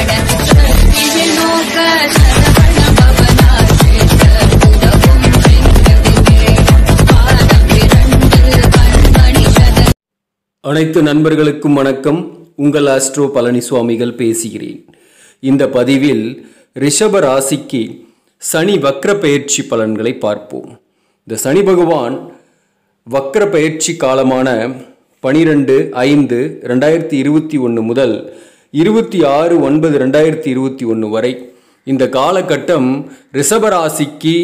பட சக்தியில் நோக்க சரவண பவனாசேஷ உதவும் செங்கதிலே பாதம் இரண்டு கண்மணி சத அனைத்து நண்பர்களுக்கும் வணக்கம் உங்கள் ஆஸ்ட்ரோ பழனிசுவாமிகள் பேசுகிறேன் இந்த பதிவில் ரிஷப ராசிக்கு சனி வக்ர பெயர்ச்சி பலன்களை பார்ப்போம் இந்த சனி பகவான் வக்ர பெயர்ச்சி காலமான பனிரெண்டு ஐந்து ரெண்டாயிரத்தி இருபத்தி ஒன்று முதல் இருபத்தி ஆறு ஒன்பது ரெண்டாயிரத்தி இருபத்தி ஒன்று வரை இந்த காலகட்டம் ரிஷப ராசிக்கு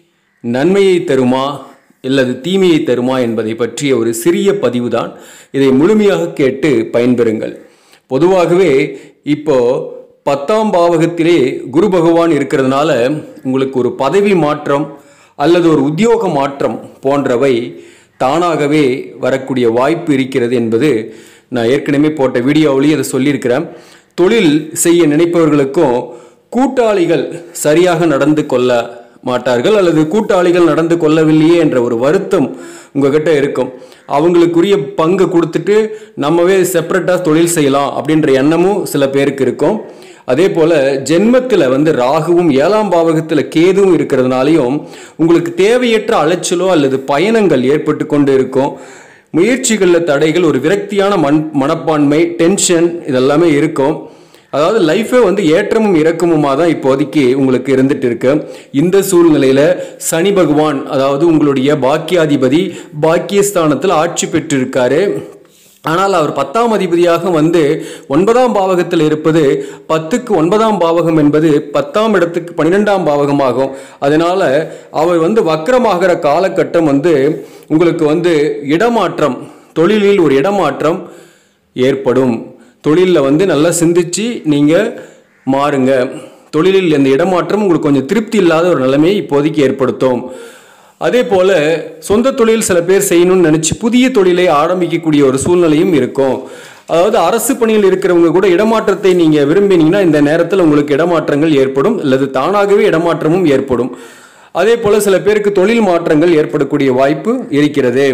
நன்மையை தருமா அல்லது தீமையை தருமா என்பதை பற்றிய ஒரு சிறிய பதிவுதான் இதை முழுமையாக கேட்டு பயன்பெறுங்கள் பொதுவாகவே இப்போ பத்தாம் பாவகத்திலே குரு பகவான் இருக்கிறதுனால உங்களுக்கு ஒரு பதவி மாற்றம் அல்லது ஒரு உத்தியோக மாற்றம் போன்றவை தானாகவே வரக்கூடிய வாய்ப்பு இருக்கிறது என்பது நான் ஏற்கனவே போட்ட வீடியோவிலேயே அதை சொல்லியிருக்கிறேன் தொழில் செய்ய நினைப்பவர்களுக்கும் கூட்டாளிகள் சரியாக நடந்து கொள்ள மாட்டார்கள் அல்லது கூட்டாளிகள் நடந்து கொள்ளவில்லையே என்ற ஒரு வருத்தம் உங்ககிட்ட இருக்கும் அவங்களுக்குரிய பங்கு கொடுத்துட்டு நம்மவே செப்பரேட்டாக தொழில் செய்யலாம் அப்படின்ற எண்ணமும் சில பேருக்கு இருக்கும் அதே போல் ஜென்மத்தில் வந்து ராகுவும் ஏழாம் பாவகத்தில் கேதுவும் இருக்கிறதுனாலையும் உங்களுக்கு தேவையற்ற அலைச்சலோ அல்லது பயணங்கள் ஏற்பட்டு கொண்டு இருக்கும் முயற்சிகளில் தடைகள் ஒரு விரக்தியான மண் மனப்பான்மை டென்ஷன் இதெல்லாமே இருக்கும் அதாவது லைஃபே வந்து ஏற்றமும் இறக்கமுமாக தான் இப்போதைக்கு உங்களுக்கு இருந்துட்டு இருக்கு இந்த சூழ்நிலையில சனி பகவான் அதாவது உங்களுடைய பாக்கியாதிபதி பாக்கியஸ்தானத்தில் ஆட்சி பெற்றிருக்காரு ஆனால் அவர் பத்தாம் அதிபதியாக வந்து ஒன்பதாம் பாவகத்தில் இருப்பது பத்துக்கு ஒன்பதாம் பாவகம் என்பது பத்தாம் இடத்துக்கு பன்னிரெண்டாம் பாவகமாகும் அதனால அவர் வந்து வக்கரமாகிற காலகட்டம் வந்து உங்களுக்கு வந்து இடமாற்றம் தொழிலில் ஒரு இடமாற்றம் ஏற்படும் தொழிலில் வந்து நல்லா சிந்திச்சு நீங்கள் மாறுங்க தொழிலில் இந்த இடமாற்றம் உங்களுக்கு கொஞ்சம் திருப்தி இல்லாத ஒரு நிலைமையை இப்போதைக்கு ஏற்படுத்தும் அதே போல் சொந்த தொழில் சில பேர் செய்யணும்னு நினச்சி புதிய தொழிலை ஆரம்பிக்கக்கூடிய ஒரு சூழ்நிலையும் இருக்கும் அதாவது அரசு பணியில் இருக்கிறவங்க கூட இடமாற்றத்தை நீங்கள் விரும்பினீங்கன்னா இந்த நேரத்தில் உங்களுக்கு இடமாற்றங்கள் ஏற்படும் அல்லது தானாகவே இடமாற்றமும் ஏற்படும் அதே போல் சில பேருக்கு தொழில் மாற்றங்கள் ஏற்படக்கூடிய வாய்ப்பு இருக்கிறது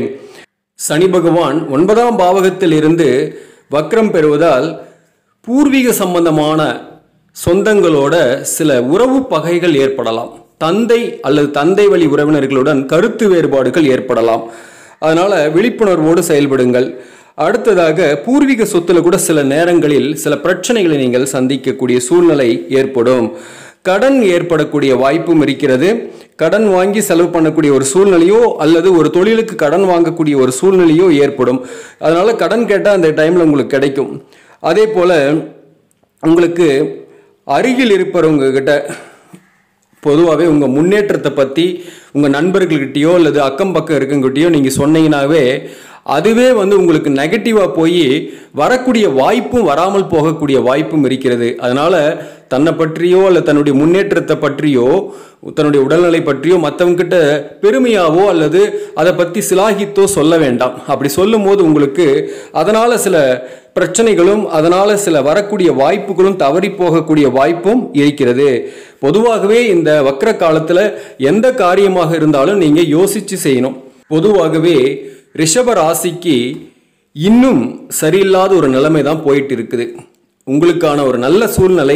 சனி பகவான் ஒன்பதாம் பாவகத்தில் இருந்து வக்ரம் பெறுவதால் பூர்வீக சம்பந்தமான சொந்தங்களோட சில உறவு பகைகள் ஏற்படலாம் தந்தை அல்லது தந்தை வழி உறவினர்களுடன் கருத்து வேறுபாடுகள் ஏற்படலாம் அதனால விழிப்புணர்வோடு செயல்படுங்கள் அடுத்ததாக பூர்வீக சொத்துல கூட சில நேரங்களில் சில பிரச்சனைகளை நீங்கள் சந்திக்கக்கூடிய சூழ்நிலை ஏற்படும் கடன் ஏற்படக்கூடிய வாய்ப்பும் இருக்கிறது கடன் வாங்கி செலவு பண்ணக்கூடிய ஒரு சூழ்நிலையோ அல்லது ஒரு தொழிலுக்கு கடன் வாங்கக்கூடிய ஒரு சூழ்நிலையோ ஏற்படும் அதனால கடன் கேட்டால் அந்த டைமில் உங்களுக்கு கிடைக்கும் அதே போல் உங்களுக்கு அருகில் இருப்பவங்க கிட்ட பொதுவாகவே உங்கள் முன்னேற்றத்தை பற்றி உங்கள் நண்பர்கள்கிட்டயோ அல்லது அக்கம் பக்கம் இருக்கவங்ககிட்டயோ நீங்கள் சொன்னீங்கன்னாவே அதுவே வந்து உங்களுக்கு நெகட்டிவாக போய் வரக்கூடிய வாய்ப்பும் வராமல் போகக்கூடிய வாய்ப்பும் இருக்கிறது அதனால் தன்னை பற்றியோ அல்லது தன்னுடைய முன்னேற்றத்தை பற்றியோ தன்னுடைய உடல்நிலை பற்றியோ மற்றவங்கிட்ட பெருமையாவோ அல்லது அதை பற்றி சிலாகித்தோ சொல்ல வேண்டாம் அப்படி சொல்லும் போது உங்களுக்கு அதனால் சில பிரச்சனைகளும் அதனால் சில வரக்கூடிய வாய்ப்புகளும் தவறி போகக்கூடிய வாய்ப்பும் இருக்கிறது பொதுவாகவே இந்த வக்ர காலத்தில் எந்த காரியமாக இருந்தாலும் நீங்கள் யோசித்து செய்யணும் பொதுவாகவே ரிஷப ராசிக்கு இன்னும் சரியில்லாத ஒரு நிலைமை தான் போயிட்டு இருக்குது உங்களுக்கான ஒரு நல்ல சூழ்நிலை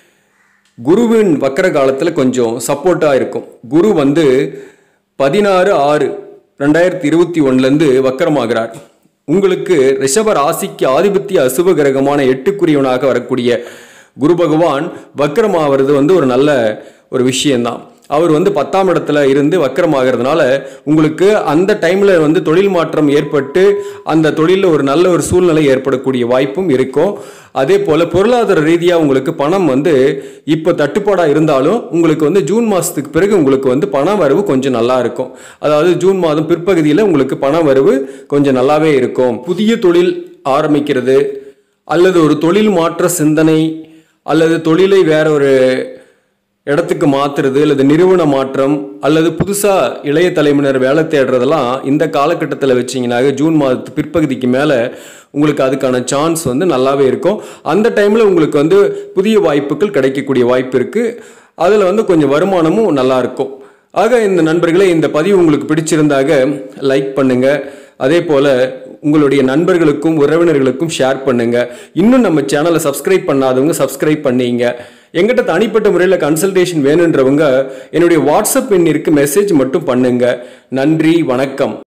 குருவின் வக்கர காலத்தில் கொஞ்சம் சப்போர்ட்டாக இருக்கும் குரு வந்து பதினாறு ஆறு ரெண்டாயிரத்தி இருபத்தி ஒன்றுலேருந்து வக்கரமாகிறார் உங்களுக்கு ரிஷப ராசிக்கு ஆதிபத்திய அசுப கிரகமான எட்டுக்குரியவனாக வரக்கூடிய குரு பகவான் வக்கரமாகிறது வந்து ஒரு நல்ல ஒரு விஷயம்தான் அவர் வந்து பத்தாம் இடத்துல இருந்து வக்கரமாகிறதுனால உங்களுக்கு அந்த டைமில் வந்து தொழில் மாற்றம் ஏற்பட்டு அந்த தொழிலில் ஒரு நல்ல ஒரு சூழ்நிலை ஏற்படக்கூடிய வாய்ப்பும் இருக்கும் அதே போல் பொருளாதார ரீதியாக உங்களுக்கு பணம் வந்து இப்போ தட்டுப்பாடாக இருந்தாலும் உங்களுக்கு வந்து ஜூன் மாதத்துக்கு பிறகு உங்களுக்கு வந்து பண வரவு கொஞ்சம் நல்லா இருக்கும் அதாவது ஜூன் மாதம் பிற்பகுதியில் உங்களுக்கு பண வரவு கொஞ்சம் நல்லாவே இருக்கும் புதிய தொழில் ஆரம்பிக்கிறது அல்லது ஒரு தொழில் மாற்ற சிந்தனை அல்லது தொழிலை வேற ஒரு இடத்துக்கு மாத்துறது அல்லது நிறுவன மாற்றம் அல்லது புதுசாக இளைய தலைமுறையினர் வேலை தேடுறதெல்லாம் இந்த காலகட்டத்தில் வச்சிங்கனாக்க ஜூன் மாதத்து பிற்பகுதிக்கு மேலே உங்களுக்கு அதுக்கான சான்ஸ் வந்து நல்லாவே இருக்கும் அந்த டைமில் உங்களுக்கு வந்து புதிய வாய்ப்புகள் கிடைக்கக்கூடிய வாய்ப்பு இருக்குது அதில் வந்து கொஞ்சம் வருமானமும் நல்லா இருக்கும் ஆக இந்த நண்பர்களே இந்த பதிவு உங்களுக்கு பிடிச்சிருந்தாக லைக் பண்ணுங்க அதே போல் உங்களுடைய நண்பர்களுக்கும் உறவினர்களுக்கும் ஷேர் பண்ணுங்க இன்னும் நம்ம சேனலை சப்ஸ்கிரைப் பண்ணாதவங்க சப்ஸ்கிரைப் பண்ணீங்க எங்கிட்ட தனிப்பட்ட முறையில் கன்சல்டேஷன் வேணுன்றவங்க என்னுடைய வாட்ஸ்அப் எண்ணிற்கு மெசேஜ் மட்டும் பண்ணுங்க நன்றி வணக்கம்